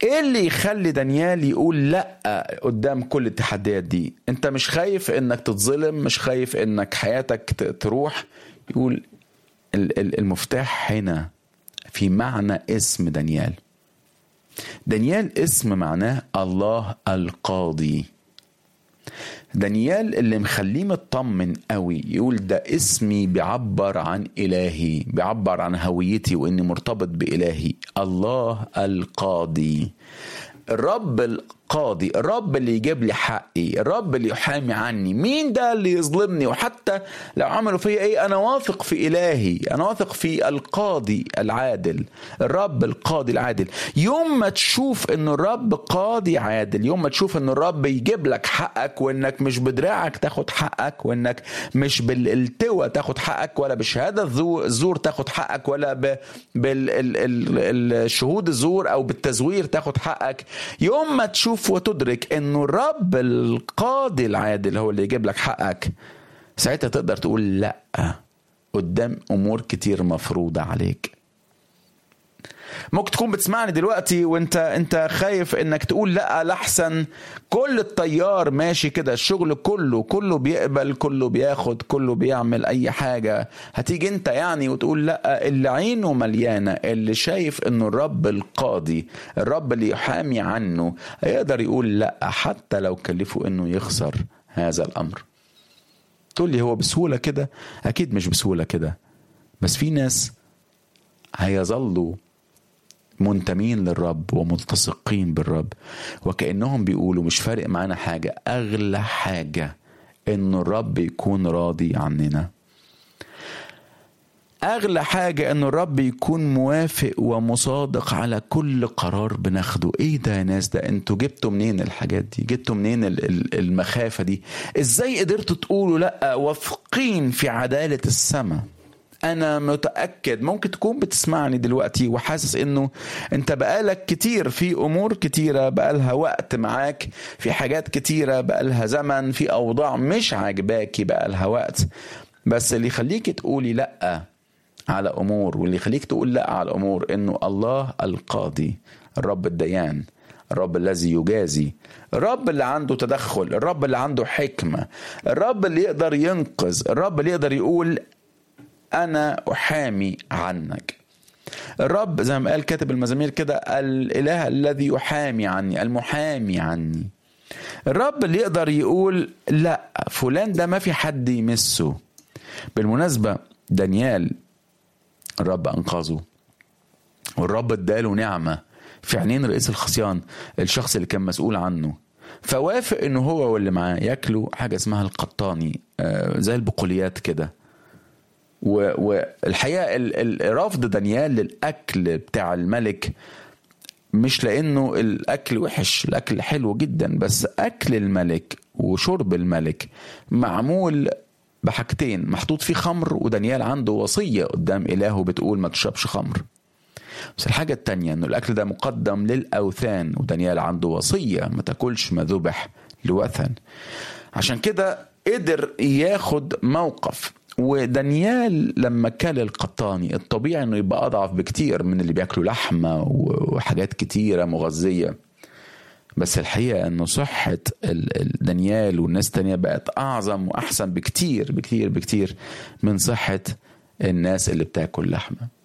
ايه اللي يخلي دانيال يقول لا قدام كل التحديات دي انت مش خايف انك تتظلم مش خايف انك حياتك ت- تروح يقول ال- ال- المفتاح هنا في معنى اسم دانيال دانيال اسم معناه الله القاضي دانيال اللي مخليه مطمن قوي يقول ده اسمي بيعبر عن إلهي بيعبر عن هويتي وإني مرتبط بإلهي الله القاضي الرب القاضي الرب اللي يجيب لي حقي الرب اللي يحامي عني مين ده اللي يظلمني وحتى لو عملوا فيا ايه انا واثق في الهي انا واثق في القاضي العادل الرب القاضي العادل يوم ما تشوف ان الرب قاضي عادل يوم ما تشوف ان الرب يجيب لك حقك وانك مش بدراعك تاخد حقك وانك مش بالالتوى تاخد حقك ولا بشهاده الزو- الزور تاخد حقك ولا ب- بالشهود الزور او بالتزوير تاخد حقك يوم ما تشوف وتدرك انه الرب القاضي العادل هو اللي يجيب لك حقك ساعتها تقدر تقول لا قدام امور كتير مفروضه عليك ممكن تكون بتسمعني دلوقتي وانت انت خايف انك تقول لا لحسن كل التيار ماشي كده الشغل كله كله بيقبل كله بياخد كله بيعمل اي حاجة هتيجي انت يعني وتقول لا اللي عينه مليانة اللي شايف انه الرب القاضي الرب اللي يحامي عنه هيقدر يقول لا حتى لو كلفه انه يخسر هذا الامر تقول لي هو بسهولة كده اكيد مش بسهولة كده بس في ناس هيظلوا منتمين للرب وملتصقين بالرب وكأنهم بيقولوا مش فارق معانا حاجة أغلى حاجة إن الرب يكون راضي عننا أغلى حاجة إن الرب يكون موافق ومصادق على كل قرار بناخده إيه ده يا ناس ده أنتوا جبتوا منين الحاجات دي جبتوا منين ال- ال- المخافة دي إزاي قدرتوا تقولوا لأ واثقين في عدالة السماء انا متاكد ممكن تكون بتسمعني دلوقتي وحاسس انه انت بقالك كتير في امور كتيره بقالها وقت معاك في حاجات كتيره بقالها زمن في اوضاع مش عاجباكي بقالها وقت بس اللي يخليك تقولي لا على امور واللي يخليك تقول لا على امور انه الله القاضي الرب الديان الرب الذي يجازي الرب اللي عنده تدخل الرب اللي عنده حكمه الرب اللي يقدر ينقذ الرب اللي يقدر يقول انا احامي عنك الرب زي ما قال كاتب المزامير كده الاله الذي يحامي عني المحامي عني الرب اللي يقدر يقول لا فلان ده ما في حد يمسه بالمناسبة دانيال الرب أنقذه والرب اداله نعمة في عينين رئيس الخصيان الشخص اللي كان مسؤول عنه فوافق انه هو واللي معاه ياكلوا حاجة اسمها القطاني آه، زي البقوليات كده و- والحقيقه ال- ال- رفض دانيال للاكل بتاع الملك مش لانه الاكل وحش الاكل حلو جدا بس اكل الملك وشرب الملك معمول بحاجتين محطوط فيه خمر ودانيال عنده وصيه قدام الهه بتقول ما تشربش خمر بس الحاجة التانية انه الاكل ده مقدم للاوثان ودانيال عنده وصية ما تاكلش ما ذبح لوثن عشان كده قدر ياخد موقف ودانيال لما كل القطاني الطبيعي انه يبقى اضعف بكتير من اللي بياكلوا لحمه وحاجات كتيره مغذيه بس الحقيقه انه صحه ال- ال- دانيال والناس التانية بقت اعظم واحسن بكتير بكتير بكتير من صحه الناس اللي بتاكل لحمه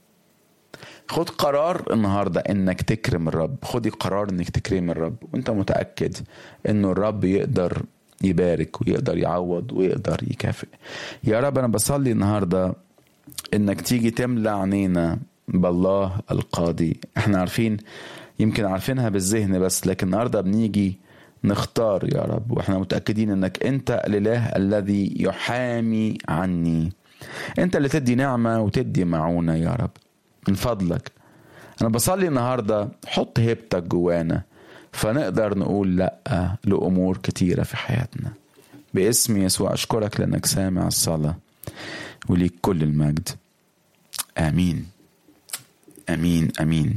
خد قرار النهارده انك تكرم الرب خدي قرار انك تكرم الرب وانت متاكد انه الرب يقدر يبارك ويقدر يعوض ويقدر يكافئ يا رب انا بصلي النهارده انك تيجي تملى عينينا بالله القاضي احنا عارفين يمكن عارفينها بالذهن بس لكن النهارده بنيجي نختار يا رب واحنا متاكدين انك انت الاله الذي يحامي عني انت اللي تدي نعمه وتدي معونه يا رب من فضلك انا بصلي النهارده حط هيبتك جوانا فنقدر نقول لا لامور كتيره في حياتنا باسم يسوع اشكرك لانك سامع الصلاه وليك كل المجد امين امين امين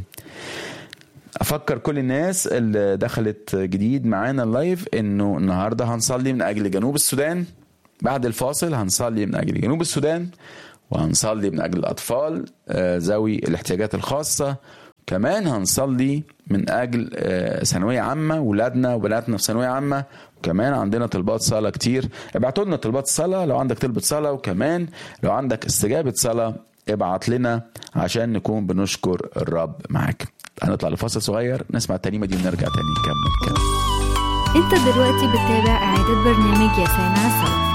افكر كل الناس اللي دخلت جديد معانا اللايف انه النهارده هنصلي من اجل جنوب السودان بعد الفاصل هنصلي من اجل جنوب السودان وهنصلي من اجل الاطفال آه، ذوي الاحتياجات الخاصه كمان هنصلي من اجل آه، ثانويه عامه ولادنا وبناتنا في ثانويه عامه وكمان عندنا طلبات صلاه كتير ابعتوا لنا طلبات صلاه لو عندك طلبه صلاه وكمان لو عندك استجابه صلاه ابعت لنا عشان نكون بنشكر الرب معاك هنطلع لفاصل صغير نسمع الترنيمه دي ونرجع تاني نكمل كلام انت دلوقتي بتتابع اعادة برنامج يا سامع الصلاة